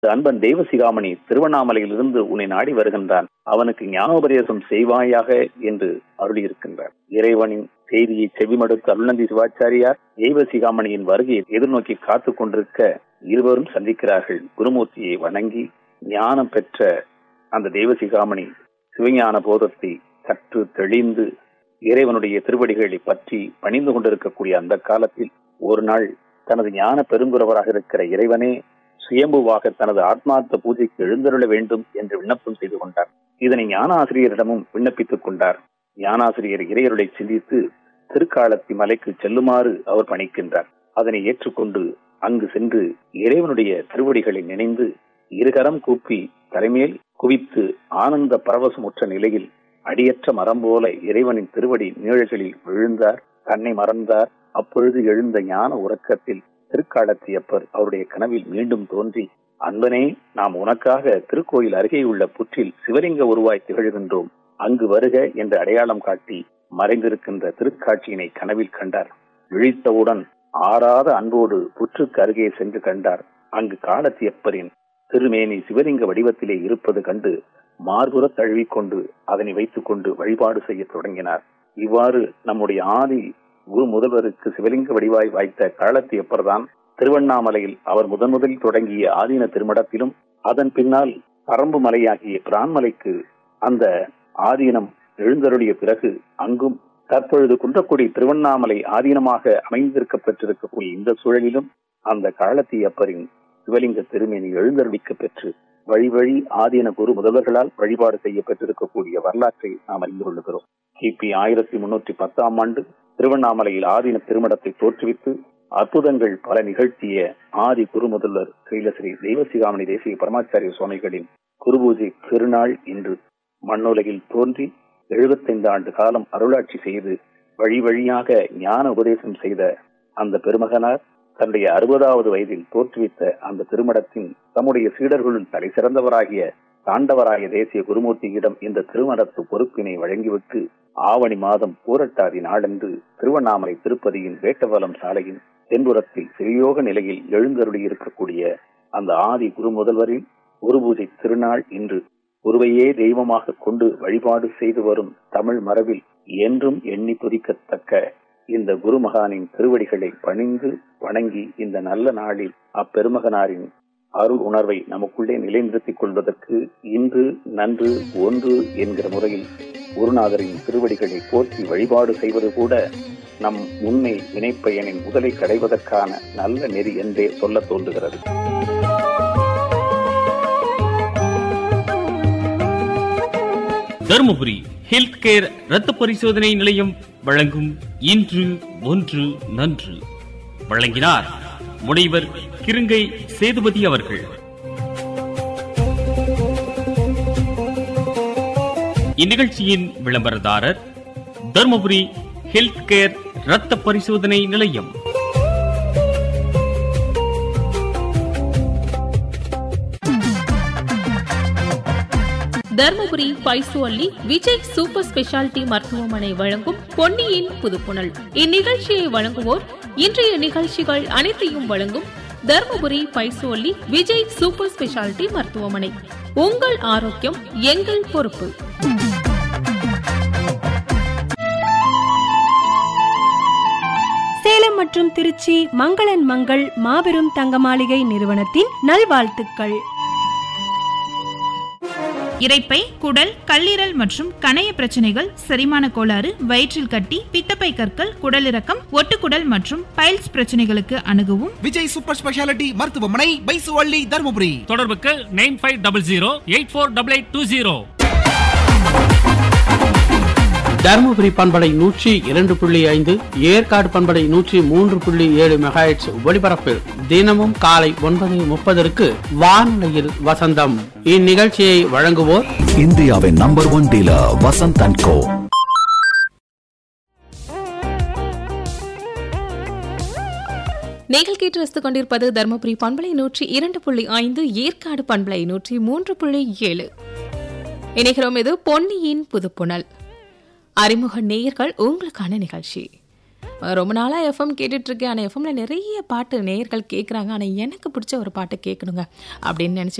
அன்பன் தேவசிகாமணி திருவண்ணாமலையிலிருந்து உன்னை நாடி வருகின்றான் அவனுக்கு ஞானோபதேசம் செய்வாயாக என்று அருளியிருக்கின்றார் இறைவனின் செய்தியை செவிமடுத்த அருணந்தி சிவாச்சாரியார் தேவசிகாமணியின் வருகையை எதிர்நோக்கி காத்துக் கொண்டிருக்க இருவரும் சந்திக்கிறார்கள் குருமூர்த்தியை வணங்கி ஞானம் பெற்ற அந்த தேவசிகாமணி சிவஞான போதத்தை சற்று தெளிந்து இறைவனுடைய திருவடிகளை பற்றி பணிந்து கொண்டிருக்கக்கூடிய அந்த காலத்தில் ஒரு நாள் தனது ஞான பெருங்குறவராக இருக்கிற இறைவனே சுயம்புவாக தனது ஆத்மார்த்த பூஜைக்கு எழுந்தருள வேண்டும் என்று விண்ணப்பம் செய்து கொண்டார் இதனை ஞானாசிரியரிடமும் விண்ணப்பித்துக் கொண்டார் ஞானாசிரியர் இறையருளை சிந்தித்து திருக்காலத்தி மலைக்கு செல்லுமாறு அவர் பணிக்கின்றார் அதனை ஏற்றுக்கொண்டு அங்கு சென்று இறைவனுடைய திருவடிகளை நினைந்து இருகரம் கூப்பி தலைமேல் குவித்து ஆனந்த பரவசமுற்ற நிலையில் அடியற்ற மரம் போல இறைவனின் திருவடி நீழல்களில் விழுந்தார் தன்னை மறந்தார் அப்பொழுது எழுந்த ஞான உறக்கத்தில் திருக்காலத்தியப்பர் அவருடைய கனவில் மீண்டும் தோன்றி அன்பனே நாம் உனக்காக திருக்கோயில் அருகே உள்ள புற்றில் சிவலிங்க உருவாய் திகழ்கின்றோம் அங்கு வருக என்று அடையாளம் காட்டி மறைந்திருக்கின்ற திருக்காட்சியினை கனவில் கண்டார் விழித்தவுடன் ஆறாத அன்போடு புற்றுக்கு அருகே சென்று கண்டார் அங்கு காலத்தியப்பரின் திருமேனி சிவலிங்க வடிவத்திலே இருப்பது கண்டு மார்புற தழுவிக்கொண்டு அதனை வைத்துக் கொண்டு வழிபாடு செய்ய தொடங்கினார் இவ்வாறு நம்முடைய ஆதி குரு முதல்வருக்கு சிவலிங்க வடிவாய் வாய்த்த காலத்தியப்பர்தான் திருவண்ணாமலையில் அவர் முதன் முதலில் தொடங்கிய ஆதீன திருமடத்திலும் அதன் பின்னால் பரம்பு மலையாகிய பிரான்மலைக்கு அந்த ஆதீனம் எழுந்தருளிய பிறகு அங்கும் தற்பொழுது குன்றக்குடி திருவண்ணாமலை ஆதீனமாக அமைந்திருக்க பெற்றிருக்கக்கூடிய இந்த சூழலிலும் அந்த காலத்தியப்பரின் சிவலிங்க திருமேனி எழுந்தருளிக்க பெற்று வழி வழி ஆதீன குரு முதல்வர்களால் வழிபாடு செய்ய பெற்றிருக்கக்கூடிய வரலாற்றை நாம் அறிந்து கொள்ளுகிறோம் கிபி ஆயிரத்தி முன்னூற்றி பத்தாம் ஆண்டு திருவண்ணாமலையில் ஆதீன திருமணத்தை தோற்றுவித்து அற்புதங்கள் பல நிகழ்த்திய ஆதி குரு முதல்வர் கைலஸ்ரீ தெய்வசிகாமணி தேசிய பரமாச்சாரிய சுவாமிகளின் குருபூஜை திருநாள் இன்று மண்ணுலகில் தோன்றி எழுபத்தைந்து ஆண்டு காலம் அருளாட்சி செய்து வழி வழியாக ஞான உபதேசம் செய்த அந்த பெருமகனார் தன்னுடைய அறுபதாவது வயதில் தோற்றுவித்த அந்த திருமணத்தின் தம்முடைய சீடர்களுள் தலை சிறந்தவராகிய தாண்டவராய தேசிய குருமூர்த்தியிடம் இந்த திருமணத்து பொறுப்பினை வழங்கிவிட்டு ஆவணி மாதம் பூரட்டாதி நாளன்று திருவண்ணாமலை திருப்பதியின் வேட்டவலம் சாலையின் தென்புறத்தில் சிறியோக நிலையில் எழுந்தருளி இருக்கக்கூடிய அந்த ஆதி குரு முதல்வரின் குரு பூஜை திருநாள் இன்று குருவையே தெய்வமாக கொண்டு வழிபாடு செய்து வரும் தமிழ் மரபில் என்றும் எண்ணி துதிக்கத்தக்க இந்த குருமகானின் திருவடிகளை பணிந்து வணங்கி இந்த நல்ல நாளில் அப்பெருமகனாரின் அருள் உணர்வை நமக்குள்ளே நிலைநிறுத்திக் கொள்வதற்கு இன்று நன்று ஒன்று என்கிற முறையில் குருநாதரின் திருவடிகளை போற்றி வழிபாடு செய்வது கூட நம் உண்மை வினைப்பயனின் முதலை கடைவதற்கான நல்ல நெறி என்றே சொல்ல தோன்றுகிறது தருமபுரி ஹெல்த் கேர் ரத்த பரிசோதனை நிலையம் வழங்கும் இன்று ஒன்று நன்று வழங்கினார் முனைவர் கிருங்கை சேதுபதி அவர்கள் இந்நிகழ்ச்சியின் விளம்பரதாரர் தருமபுரி ஹெல்த் கேர் ரத்த பரிசோதனை நிலையம் தர்மபுரி பைசுவல்லி விஜய் சூப்பர் ஸ்பெஷாலிட்டி மருத்துவமனை வழங்கும் பொன்னியின் புதுப்புணல் இந்நிகழ்ச்சியை வழங்குவோர் இன்றைய நிகழ்ச்சிகள் அனைத்தையும் வழங்கும் தர்மபுரி பைசுவல்லி விஜய் சூப்பர் ஸ்பெஷாலிட்டி மருத்துவமனை உங்கள் ஆரோக்கியம் எங்கள் பொறுப்பு சேலம் மற்றும் திருச்சி மங்களன் மங்கள் மாபெரும் தங்க மாளிகை நிறுவனத்தின் நல்வாழ்த்துக்கள் இரைப்பை குடல் கல்லீரல் மற்றும் கணைய பிரச்சனைகள் செரிமான கோளாறு வயிற்றில் கட்டி பித்தப்பை கற்கள் குடலிறக்கம் ஒட்டுக்குடல் மற்றும் பைல்ஸ் பிரச்சனைகளுக்கு அணுகவும் விஜய் சூப்பர் ஸ்பெஷாலிட்டி மருத்துவமனை பைசுவள்ளி தருமபுரி தொடர்புக்கு nine five double zero eight four double eight two zero Dharmapuri பண்பலை நூற்றி இரண்டு புள்ளி ஐந்து ஏற்காடு பண்பலை நூற்றி மூன்று புள்ளி ஏழு மெகாஹெட்ஸ் ஒளிபரப்பில் தினமும் காலை ஒன்பது முப்பதற்கு வானொலியில் வசந்தம் இந்நிகழ்ச்சியை வழங்குவோர் இந்தியாவின் number one dealer Vasanth and co நீங்கள் கேட்டு ரசித்துக் கொண்டிருப்பது தர்மபுரி பண்பலை நூற்றி இரண்டு புள்ளி ஐந்து ஏற்காடு பண்பலை நூற்றி மூன்று புள்ளி ஏழு இணைகிறோம் இது பொன்னியின் புதுப்புணல் அறிமுக நேயர்கள் உங்களுக்கான நிகழ்ச்சி ரொம்ப நாளாக எஃப்எம் கேட்டுட்டு இருக்கேன் ஆனால் எஃப்எம்ல நிறைய பாட்டு நேயர்கள் கேட்குறாங்க ஆனால் எனக்கு பிடிச்ச ஒரு பாட்டு கேட்கணுங்க அப்படின்னு நினச்சி